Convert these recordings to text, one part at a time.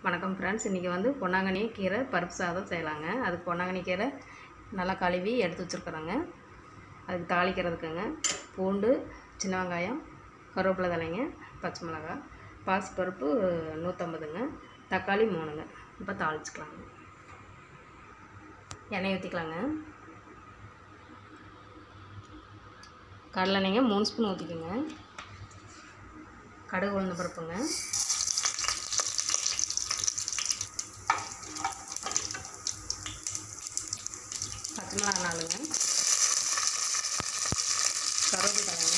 வணக்கம் ஃப்ரெண்ட்ஸ் இன்றைக்கி வந்து பொன்னாங்கண்ணி கீரை பருப்பு சாதம் செய்யலாங்க அதுக்கு பொன்னாங்கண்ணி கீரை நல்லா கழுவி எடுத்து வச்சுருக்குறோங்க அதுக்கு தாளிக்கிறதுக்குங்க பூண்டு சின்ன வெங்காயம் கருவேப்பிலை தலைங்க பச்சை மிளகாய் பாசிப்பருப்பு நூற்றம்பதுங்க தக்காளி மூணுங்க இப்போ தாளிச்சுக்கலாங்க எண்ணெய் ஊற்றிக்கலாங்க கடலெண்ணெய்ங்க மூணு ஸ்பூன் ஊற்றிக்கோங்க கடுகு உளுந்த பருப்புங்க பச்சை மிளகா நாலுங்க கருவேப்பிலை தலைங்க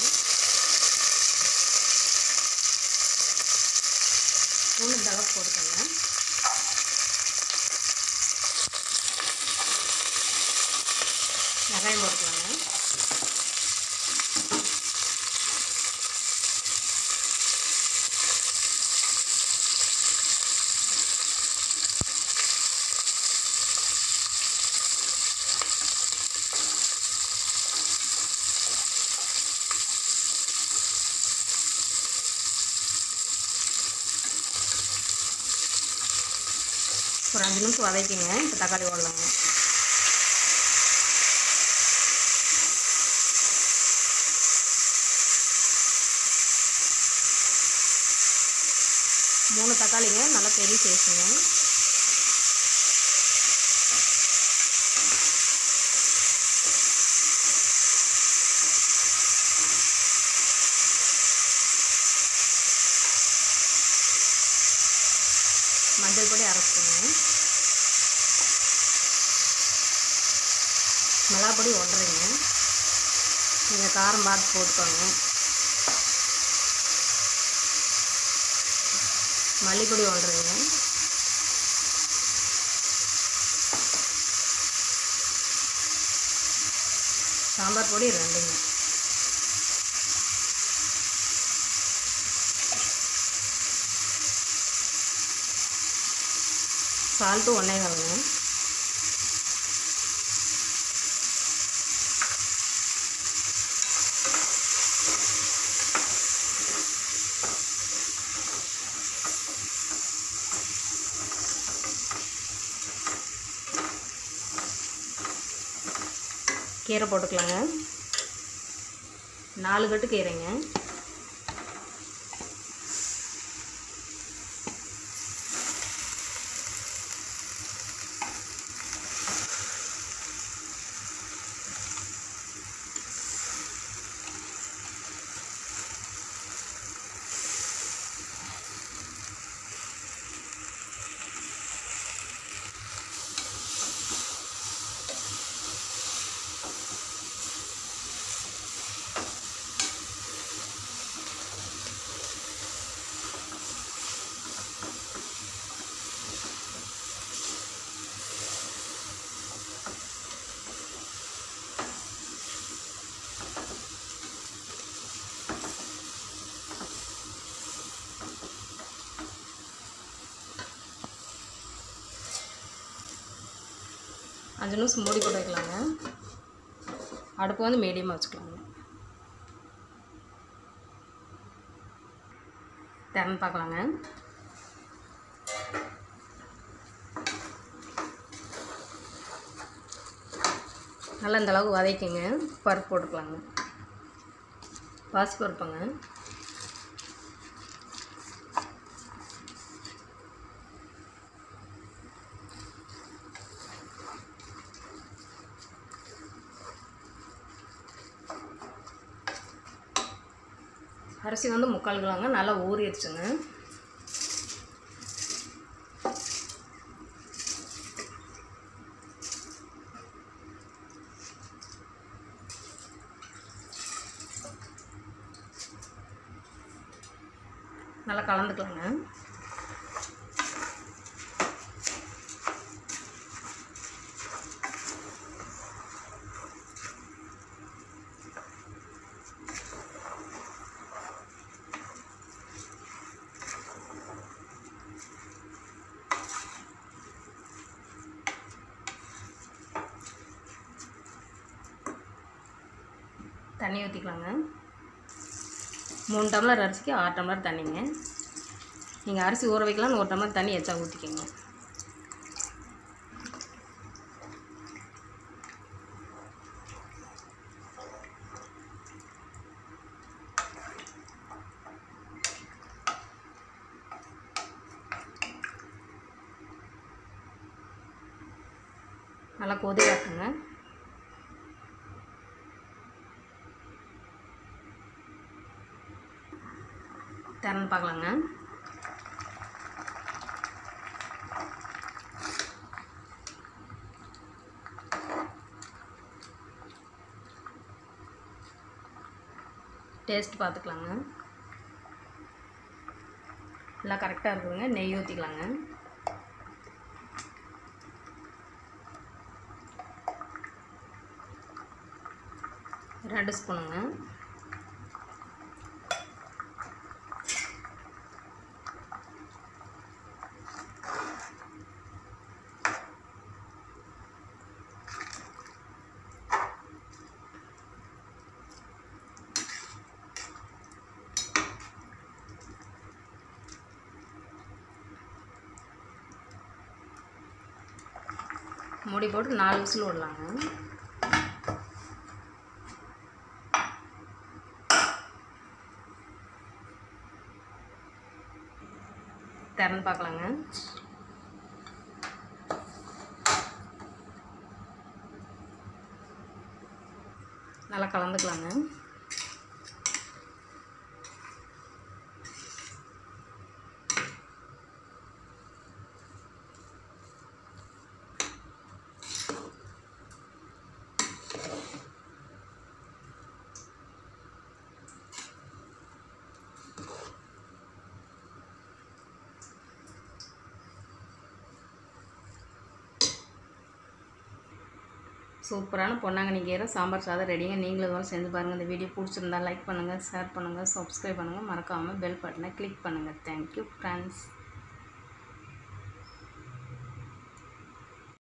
மூணு தடவை போட்டுக்கோங்க வெங்காயம் போட்டுக்கலாங்க ஒரு அஞ்சு நிமிஷம் வதக்கிங்க இப்போ தக்காளி போடலாங்க மூணு தக்காளிங்க நல்லா பெரிய சைஸுங்க மஞ்சள் பொடி அரைச்சிக்கோங்க மிளகா பொடி ஒன்றைங்க நீங்கள் காரம் பார்த்து போட்டுக்கோங்க மல்லிப்பொடி ஒன்றைங்க சாம்பார் பொடி ரெண்டுங்க சால்ட்டு ஒன்றே காலுங்க கீரை போட்டுக்கலாங்க நாலு கட்டு கீரைங்க அஞ்சு நிமிஷம் மூடி போட்டு வைக்கலாங்க அடுப்பு வந்து மீடியமாக வச்சுக்கலாங்க திறந்து பார்க்கலாங்க நல்லா இந்த அளவுக்கு வதக்கிங்க பருப்பு போட்டுக்கலாங்க பாசி பருப்புங்க அரிசி வந்து முக்கால் கிலோங்க நல்லா ஊறிடுச்சுங்க நல்லா கலந்துக்கலாங்க தண்ணி ஊற்றிக்கலாங்க மூணு டம்ளர் அரிசிக்கு ஆறு டம்ளர் தண்ணிங்க நீங்கள் அரிசி ஊற வைக்கலாம்னு ஒரு டம்ளர் தண்ணி எச்சா ஊற்றிக்கோங்க நல்லா கொதி வரட்டுங்க திறந்து பார்க்கலாங்க டேஸ்ட் பார்த்துக்கலாங்க எல்லாம் கரெக்டாக இருக்குதுங்க நெய் ஊற்றிக்கலாங்க ரெண்டு ஸ்பூனுங்க மூடி போட்டு நாலு விசில் விடலாங்க திறந்து பார்க்கலாங்க நல்லா கலந்துக்கலாங்க சூப்பரான பொன்னாங்கண்ணி கீரை சாம்பார் சாதம் ரெடிங்க நீங்களும் இதோட செஞ்சு பாருங்கள் இந்த வீடியோ பிடிச்சிருந்தா லைக் பண்ணுங்கள் ஷேர் பண்ணுங்கள் சப்ஸ்கிரைப் பண்ணுங்கள் மறக்காமல் பெல் பட்டனை கிளிக் பண்ணுங்கள் தேங்க்யூ ஃப்ரெண்ட்ஸ்